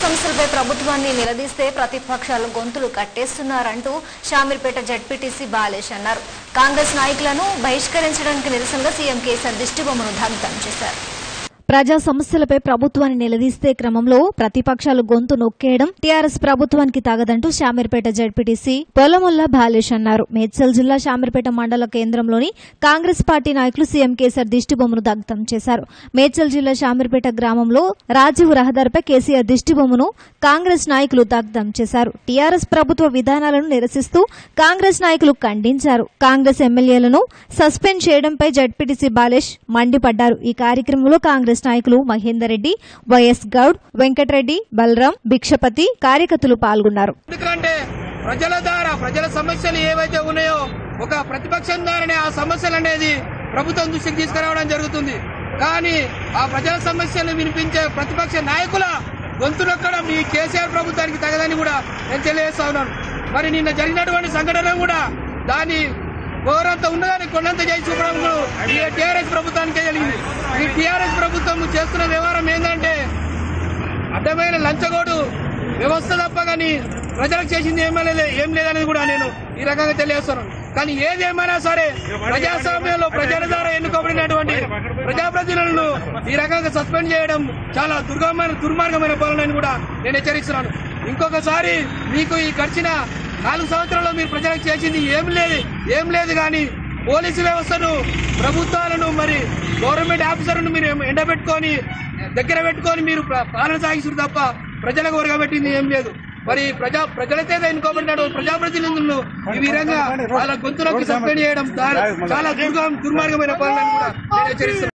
సమస్యలపై ప్రభుత్వాన్ని నిలదీస్తే ప్రతిపక్షాలు గొంతులు కట్టేస్తున్నారంటూ షామీర్పేట జడ్పీటీసీ బాలేష్ అన్నారు కాంగ్రెస్ నాయకులను బహిష్కరించడానికి నిరసనగా సీఎం కేసీఆర్ దిష్టిబొమ్మను దగ్ధం చేశారు ప్రజా సమస్యలపై ప్రభుత్వాన్ని నిలదీస్తే క్రమంలో ప్రతిపక్షాలు గొంతు నొక్కేయడం టీఆర్ఎస్ ప్రభుత్వానికి తాగదంటూ శామీర్పేట జడ్పీటీసీ పొలముల్లా బాలేష్ అన్నారు మేడ్చల్ జిల్లా శామీర్పేట మండల కేంద్రంలోని కాంగ్రెస్ పార్టీ నాయకులు సీఎం కేసీఆర్ దిష్టిబొమ్మను దగ్ధం చేశారు మేడ్చల్ జిల్లా శామీర్పేట గ్రామంలో రాజీవ్ రహదారిపై కేసీఆర్ దిష్టిబొమ్మను కాంగ్రెస్ నాయకులు దగ్ధం చేశారు టీఆర్ఎస్ ప్రభుత్వ విధానాలను నిరసిస్తూ కాంగ్రెస్ నాయకులు ఖండించారు కాంగ్రెస్ ఎమ్మెల్యేలను సస్పెండ్ చేయడంపై జడ్పీటీసీ బాలేష్ మండిపడ్డారు ఈ కార్యక్రమంలో కాంగ్రెస్ నాయకులు మహేందర్ రెడ్డి వైఎస్ గౌడ్ వెంకటరెడ్డి బలరాం భిక్షపతి కార్యకర్తలు పాల్గొన్నారు ఎందుకంటే ప్రజల ద్వారా ప్రజల సమస్యలు ఏవైతే ఉన్నాయో ఒక ప్రతిపక్షం ద్వారానే ఆ సమస్యలు అనేది ప్రభుత్వం దృష్టికి తీసుకురావడం జరుగుతుంది కానీ ఆ ప్రజల సమస్యలు వినిపించే ప్రతిపక్ష నాయకుల గొంతు నొక్కడం ఈ కేసీఆర్ ప్రభుత్వానికి తగదని కూడా నేను తెలియజేస్తా ఉన్నాను మరి నిన్న జరిగినటువంటి సంఘటన కూడా దాని గౌరవంత ఉన్నదని కొండంత చేసి చూపడం కూడా ఈ టీఆర్ఎస్ ప్రభుత్వానికే జరిగింది ఈ టీఆర్ఎస్ ప్రభుత్వం చేస్తున్న వ్యవహారం ఏంటంటే అడ్డమైన లంచగోడు వ్యవస్థ తప్ప కానీ ప్రజలకు చేసింది ఏమీ లే- ఏం లేదనేది కూడా నేను ఈ రకంగా తెలియజేస్తున్నాను కానీ ఏదేమైనా సరే ప్రజాస్వామ్యంలో ప్రజల ద్వారా ఎన్నుకోబడినటువంటి ప్రజాప్రతినిధులను ఈ రకంగా సస్పెండ్ చేయడం చాలా దుర్గమైన దుర్మార్గమైన పాలన అని కూడా నేను హెచ్చరిస్తున్నాను ఇంకొకసారి మీకు ఈ గడిచిన నాలుగు సంవత్సరాల్లో మీరు ప్రజలకు చేసింది ఏం లేదు ఏం లేదు కానీ పోలీసు వ్యవస్థను ప్రభుత్వాలను మరి గవర్నమెంట్ ఆఫీసర్లను మీరు ఎండబెట్టుకొని దగ్గర పెట్టుకొని మీరు ప్ర- పాలన సాగిస్తారు తప్ప ప్రజలకు ఒరగబెట్టింది ఏం లేదు మరి ప్రజా ప్రజలతో ఎన్నుకోబడిన ప్రజాప్రతినిధులను ఈ విధంగా వాళ్ళ గొంతులకు సస్పెండ్ చేయడం చాలా చాలా దుర్గం దుర్మార్గమైన పాలన అని కూడా నేను హెచ్చరిస్తున్నాను